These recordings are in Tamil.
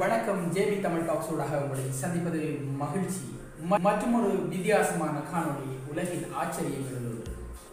வணக்கம் ஜேபி தமிழ் டாக்ஸோடாக உங்களை சந்திப்பதில் மகிழ்ச்சி ம- மற்றும் ஒரு வித்தியாசமான காணொளி உலகின் ஆச்சரியங்களில் ஒன்று.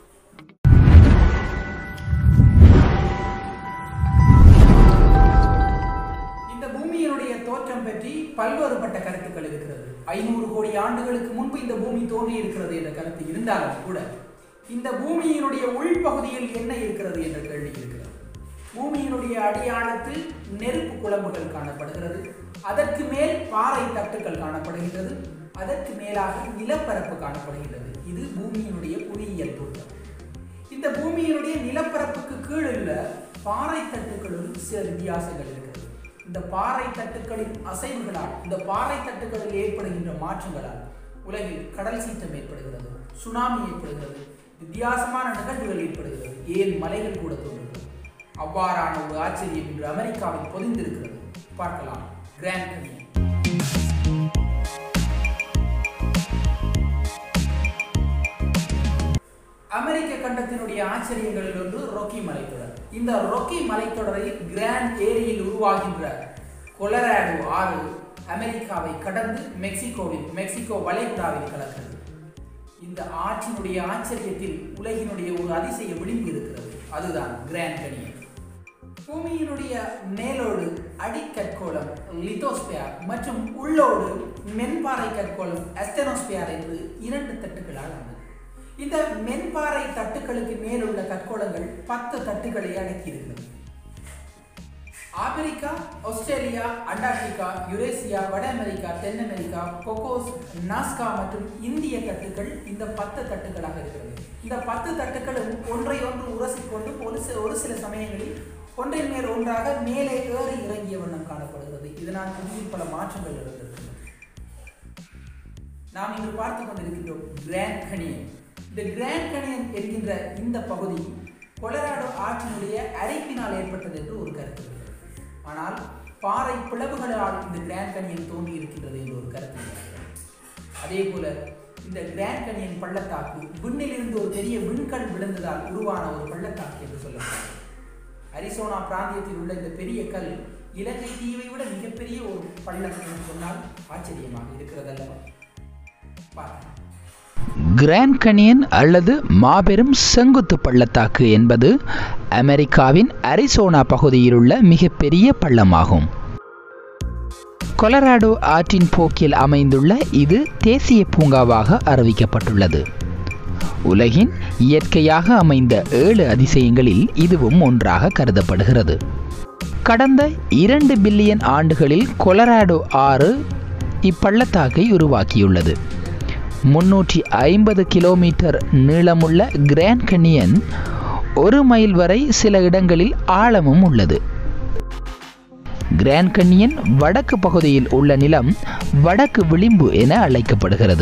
இந்த பூமியினுடைய தோற்றம் பற்றி பல்வேறுபட்ட கருத்துக்கள் இருக்கிறது ஐநூறு கோடி ஆண்டுகளுக்கு முன்பு இந்த பூமி தோன்றி இருக்கிறது என்ற கருத்து இருந்தாலும் கூட இந்த பூமியினுடைய உள்பகுதியில் என்ன இருக்கிறது என்ற கேள்வி இருக்கிறது பூமியினுடைய அடியாழத்தில் நெருப்பு குழம்புகள் காணப்படுகிறது அதற்கு மேல் பாறை தட்டுக்கள் காணப்படுகின்றது அதற்கு மேலாக நிலப்பரப்பு காணப்படுகின்றது இது பூமியினுடைய புவியியல் தோற்றம் இந்த பூமியினுடைய நிலப்பரப்புக்கு கீழ் உள்ள பாறை தட்டுக்களில் சில வித்தியாசங்கள் இருக்கிறது இந்த பாறை தட்டுக்களின் அசைவுகளால் இந்த பாறை தட்டுக்களில் ஏற்படுகின்ற மாற்றங்களால் உலகில் கடல் சீற்றம் ஏற்படுகிறது சுனாமி ஏற்படுகிறது வித்தியாசமான நிகழ்வுகள் ஏற்படுகிறது ஏன் மலைகள் கூட தோன்றுகிறது அவ்வாறான ஒரு ஆச்சரியம் இன்று அமெரிக்காவில் பொதிந்திருக்கிறது பார்க்கலாம் கிராண்ட் கனியன் அமெரிக்க கண்டத்தினுடைய ஆச்சரியங்களில் ஒன்று ரொக்கி மலைத்தொடர் இந்த ரொக்கி மலைத்தொடரில் கிராண்ட் ஏரியில் உருவாகின்ற கொலராடோ ஆறு அமெரிக்காவை கடந்து மெக்சிகோவில் மெக்சிகோ வளைகுடாவில் கலக்கிறது இந்த ஆற்றினுடைய ஆச்சரியத்தில் உலகினுடைய ஒரு அதிசய விளிம்பு இருக்கிறது அதுதான் கிராண்ட் கனியன் பூமியினுடைய மேலோடு அடிக்கற்கோளம் லித்தோஸ்பியர் மற்றும் உள்ளோடு மென்பாறை கற்கோளம் அஸ்டெனோஸ்பியர் என்று இரண்டு தட்டுகளால் ஆனது இந்த மென்பாறை தட்டுக்களுக்கு மேலுள்ள கற்கோளங்கள் பத்து தட்டுகளை அடக்கியிருக்கிறது ஆப்பிரிக்கா ஆஸ்திரேலியா அண்டார்டிகா யுரேசியா வட அமெரிக்கா தென் அமெரிக்கா கொக்கோஸ் நாஸ்கா மற்றும் இந்திய தட்டுக்கள் இந்த பத்து தட்டுக்களாக இருக்கிறது இந்த பத்து தட்டுக்களும் ஒன்றை ஒன்று உரசிக்கொண்டு ஒரு சில ஒரு சில சமயங்களில் ஒன்றின் மேல் ஒன்றாக மேலே ஏறி இறங்கிய வண்ணம் காணப்படுகிறது இதனால் புவியில் பல மாற்றங்கள் இருந்திருக்கிறது நாம் இன்று பார்த்து கொண்டிருக்கின்றோம் கிராண்ட் கனியன் இந்த கிராண்ட் கனியன் என்கின்ற இந்த பகுதி கொலராடோ ஆற்றினுடைய அரைப்பினால் ஏற்பட்டது என்று ஒரு கருத்து இருக்கிறது ஆனால் பாறை பிளவுகளால் இந்த கிராண்ட் கனியன் தோன்றி இருக்கின்றது என்று ஒரு கருத்து இருக்கிறது அதே போல இந்த கிராண்ட் கனியன் பள்ளத்தாக்கு விண்ணிலிருந்து ஒரு பெரிய விண்கல் விழுந்ததால் உருவான ஒரு பள்ளத்தாக்கு என்று சொல்லப்படுகிறது அரிசோனா பிராந்தியத்தில் உள்ள இந்த பெரிய கல் இலங்கை தீவை விட மிகப்பெரிய ஒரு பள்ளம் என்று சொன்னால் ஆச்சரியமாக இருக்கிறது அல்லவா பார்க்கலாம் கிராண்ட் கனியன் அல்லது மாபெரும் செங்குத்து பள்ளத்தாக்கு என்பது அமெரிக்காவின் அரிசோனா பகுதியில் உள்ள மிகப்பெரிய பள்ளமாகும் கொலராடோ ஆற்றின் போக்கில் அமைந்துள்ள இது தேசிய பூங்காவாக அறிவிக்கப்பட்டுள்ளது உலகின் இயற்கையாக அமைந்த ஏழு அதிசயங்களில் இதுவும் ஒன்றாக கருதப்படுகிறது கடந்த இரண்டு பில்லியன் ஆண்டுகளில் கொலராடோ ஆறு இப்பள்ளத்தாக்கை உருவாக்கியுள்ளது முன்னூற்றி ஐம்பது கிலோமீட்டர் நீளமுள்ள கிராண்ட் கனியன் ஒரு மைல் வரை சில இடங்களில் ஆழமும் உள்ளது கிராண்ட் கனியன் வடக்கு பகுதியில் உள்ள நிலம் வடக்கு விளிம்பு என அழைக்கப்படுகிறது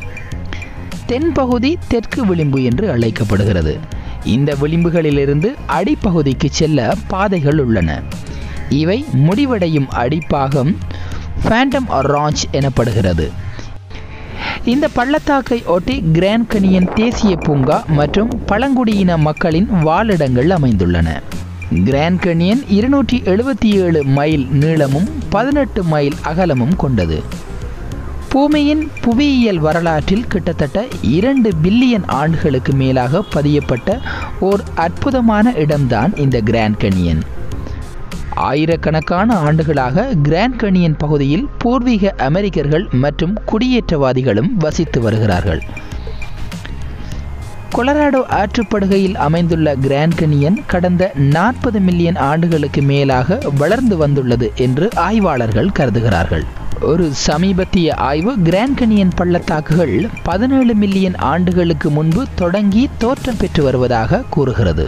தென்பகுதி தெற்கு விளிம்பு என்று அழைக்கப்படுகிறது இந்த விளிம்புகளிலிருந்து அடிப்பகுதிக்கு செல்ல பாதைகள் உள்ளன இவை முடிவடையும் அடிப்பாகம் ஃபேண்டம் ராஞ்ச் எனப்படுகிறது இந்த பள்ளத்தாக்கை ஒட்டி கிராண்ட் கனியன் தேசிய பூங்கா மற்றும் பழங்குடியின மக்களின் வாழிடங்கள் அமைந்துள்ளன கிராண்ட் கனியன் இருநூற்றி எழுபத்தி ஏழு மைல் நீளமும் பதினெட்டு மைல் அகலமும் கொண்டது பூமியின் புவியியல் வரலாற்றில் கிட்டத்தட்ட இரண்டு பில்லியன் ஆண்டுகளுக்கு மேலாக பதியப்பட்ட ஓர் அற்புதமான இடம்தான் இந்த கிராண்ட் கனியன் ஆயிரக்கணக்கான ஆண்டுகளாக கிராண்ட் கனியன் பகுதியில் பூர்வீக அமெரிக்கர்கள் மற்றும் குடியேற்றவாதிகளும் வசித்து வருகிறார்கள் கொலராடோ ஆற்றுப்படுகையில் அமைந்துள்ள கிராண்ட் கனியன் கடந்த நாற்பது மில்லியன் ஆண்டுகளுக்கு மேலாக வளர்ந்து வந்துள்ளது என்று ஆய்வாளர்கள் கருதுகிறார்கள் ஒரு சமீபத்திய ஆய்வு கிராண்ட் கனியன் பள்ளத்தாக்குகள் பதினேழு மில்லியன் ஆண்டுகளுக்கு முன்பு தொடங்கி தோற்றம் பெற்று வருவதாக கூறுகிறது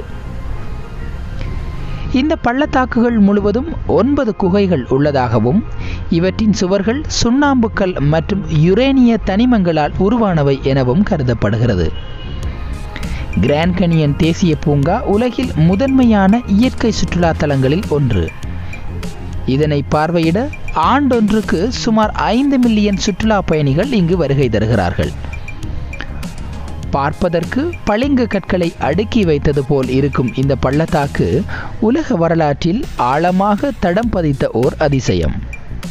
இந்த பள்ளத்தாக்குகள் முழுவதும் ஒன்பது குகைகள் உள்ளதாகவும் இவற்றின் சுவர்கள் சுண்ணாம்புக்கல் மற்றும் யுரேனிய தனிமங்களால் உருவானவை எனவும் கருதப்படுகிறது கிராண்ட் கனியன் தேசிய பூங்கா உலகில் முதன்மையான இயற்கை சுற்றுலா தலங்களில் ஒன்று இதனை பார்வையிட ஆண்டொன்றுக்கு சுமார் ஐந்து மில்லியன் சுற்றுலா பயணிகள் இங்கு வருகை தருகிறார்கள் பார்ப்பதற்கு பளிங்கு கற்களை அடுக்கி வைத்தது போல் இருக்கும் இந்த பள்ளத்தாக்கு உலக வரலாற்றில் ஆழமாக தடம் பதித்த ஓர் அதிசயம்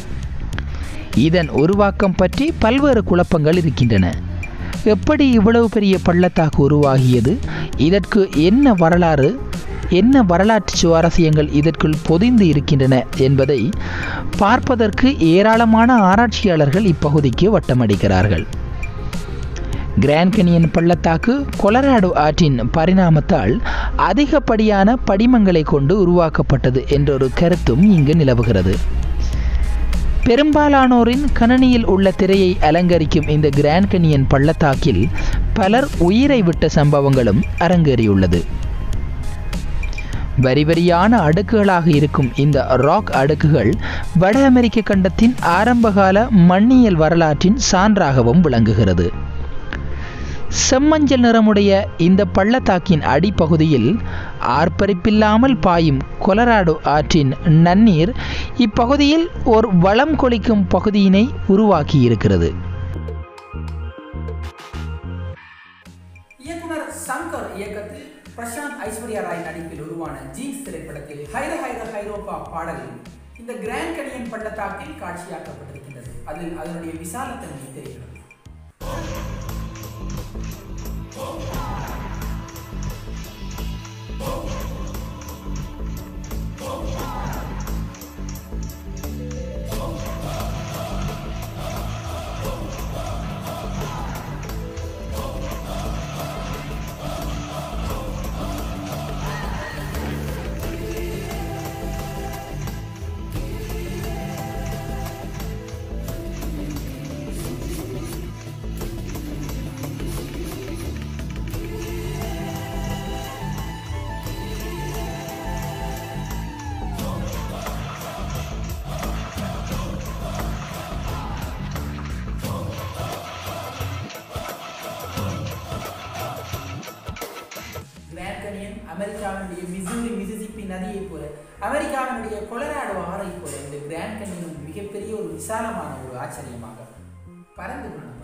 இதன் உருவாக்கம் பற்றி பல்வேறு குழப்பங்கள் இருக்கின்றன எப்படி இவ்வளவு பெரிய பள்ளத்தாக்கு உருவாகியது இதற்கு என்ன வரலாறு என்ன வரலாற்று சுவாரஸ்யங்கள் இதற்குள் பொதிந்து இருக்கின்றன என்பதை பார்ப்பதற்கு ஏராளமான ஆராய்ச்சியாளர்கள் இப்பகுதிக்கு வட்டமடிக்கிறார்கள் கிராண்ட் கெனியன் பள்ளத்தாக்கு கொலராடோ ஆற்றின் பரிணாமத்தால் அதிகப்படியான படிமங்களை கொண்டு உருவாக்கப்பட்டது என்றொரு கருத்தும் இங்கு நிலவுகிறது பெரும்பாலானோரின் கணனியில் உள்ள திரையை அலங்கரிக்கும் இந்த கிராண்ட் கெனியன் பள்ளத்தாக்கில் பலர் உயிரை விட்ட சம்பவங்களும் அரங்கேறியுள்ளது வரி வரியான அடுக்குகளாக இருக்கும் இந்த ராக் அடுக்குகள் வட அமெரிக்க கண்டத்தின் ஆரம்பகால மண்ணியல் வரலாற்றின் சான்றாகவும் விளங்குகிறது செம்மஞ்சள் நிறமுடைய இந்த பள்ளத்தாக்கின் அடிப்பகுதியில் ஆர்ப்பரிப்பில்லாமல் பாயும் கொலராடோ ஆற்றின் நன்னீர் இப்பகுதியில் ஒரு வளம் கொளிக்கும் பகுதியினை உருவாக்கியிருக்கிறது இயக்குனர் சங்கர் இயக்கத்தில் பிரசாந்த் ஐஸ்வர்யா ராய் நடிப்பில் உருவான ஜீன்ஸ் திரைப்படத்தில் ஹைர ஹைர ஹைரோபா பாடல் இந்த கிராண்ட் கனியன் பள்ளத்தாக்கில் காட்சியாக்கப்பட்டிருக்கின்றது அதில் அதனுடைய விசாலத்தன்மை தெரிகிறது கிராண்ட் கனியன் அமெரிக்காவினுடைய மிசூரி மிசிசிப்பி நதியைப் போல அமெரிக்காவினுடைய கொலராடோ ஆறை போல இந்த கிராண்ட் கனியன் மிகப்பெரிய ஒரு விசாலமான ஒரு ஆச்சரியமாக பறந்து காணப்படுகிறது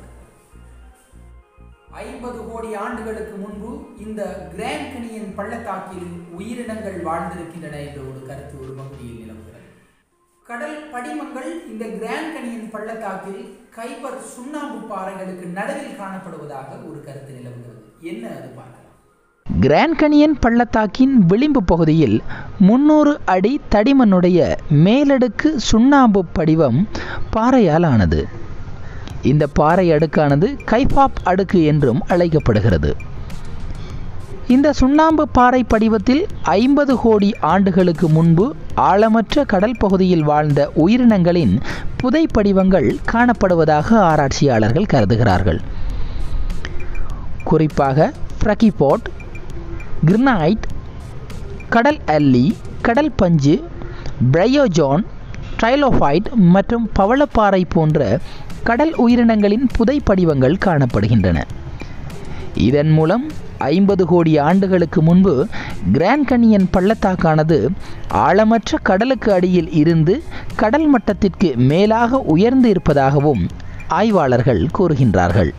ஐம்பது கோடி ஆண்டுகளுக்கு முன்பு இந்த கிராண்ட் கனியன் பள்ளத்தாக்கில் உயிரினங்கள் வாழ்ந்திருக்கின்றன என்ற ஒரு கருத்து ஒரு பகுதியில் நிலவுகிறது கடல் படிமங்கள் இந்த கிராண்ட் கனியன் பள்ளத்தாக்கில் கைபர் சுண்ணாம்பு பாறைகளுக்கு நடுவில் காணப்படுவதாக ஒரு கருத்து நிலவுகிறது என்ன அது பார்க்கலாம் கிராண்ட் கனியன் பள்ளத்தாக்கின் விளிம்பு பகுதியில் முன்னூறு அடி தடிமனுடைய மேலடுக்கு சுண்ணாம்பு படிவம் பாறையால் ஆனது இந்த பாறை அடுக்கானது கைபாப் அடுக்கு என்றும் அழைக்கப்படுகிறது இந்த சுண்ணாம்பு பாறை படிவத்தில் ஐம்பது கோடி ஆண்டுகளுக்கு முன்பு ஆழமற்ற கடல் பகுதியில் வாழ்ந்த உயிரினங்களின் புதை படிவங்கள் காணப்படுவதாக ஆராய்ச்சியாளர்கள் கருதுகிறார்கள் குறிப்பாக ஃப்ரகிபோட் கிரினைட் கடல் அல்லி கடல் பஞ்சு பிரையோஜோன் ட்ரைலோஃபைட் மற்றும் பவளப்பாறை போன்ற கடல் உயிரினங்களின் புதை படிவங்கள் காணப்படுகின்றன இதன் மூலம் ஐம்பது கோடி ஆண்டுகளுக்கு முன்பு கிராண்ட் கனியன் பள்ளத்தாக்கானது ஆழமற்ற கடலுக்கு அடியில் இருந்து கடல் மட்டத்திற்கு மேலாக உயர்ந்து இருப்பதாகவும் ஆய்வாளர்கள் கூறுகின்றார்கள்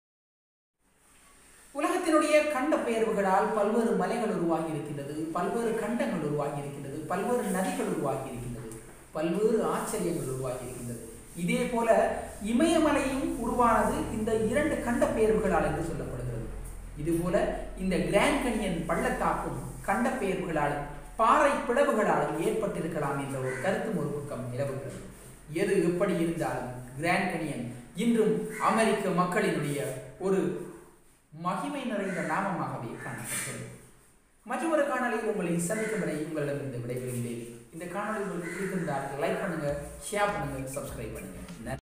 உலகத்தினுடைய கண்ட பெயர்வுகளால் பல்வேறு மலைகள் உருவாகி இருக்கின்றது பல்வேறு கண்டங்கள் உருவாகி இருக்கின்றது பல்வேறு நதிகள் உருவாகி இருக்கின்றது பல்வேறு ஆச்சரியங்கள் உருவாகி இருக்கின்றது இதே போல இமயமலையும் உருவானது இந்த இரண்டு கண்ட பெயர்வுகளால் என்று சொல்லப்படுகிறது இதுபோல இந்த கிராண்ட் கனியன் பள்ளத்தாக்கும் கண்ட பெயர்வுகளாலும் பாறை பிளவுகளாலும் ஏற்பட்டிருக்கலாம் என்ற ஒரு கருத்தும் ஒரு பக்கம் நிலவுகிறது எது எப்படி இருந்தாலும் கிராண்ட் கனியன் இன்றும் அமெரிக்க மக்களினுடைய ஒரு மகிமை நிறைந்த நாமமாகவே காணப்பட்டது மற்றொரு காணொலியில் உங்களை சந்திக்கும் வரை உங்களிடமிருந்து விடைபெறுகிறேன் இந்த காணொலி உங்களுக்கு பிடித்திருந்தால் லைக் பண்ணுங்க ஷேர் பண்ணுங்க சப்ஸ்கிரைப் பண்ணுங்க நன்றி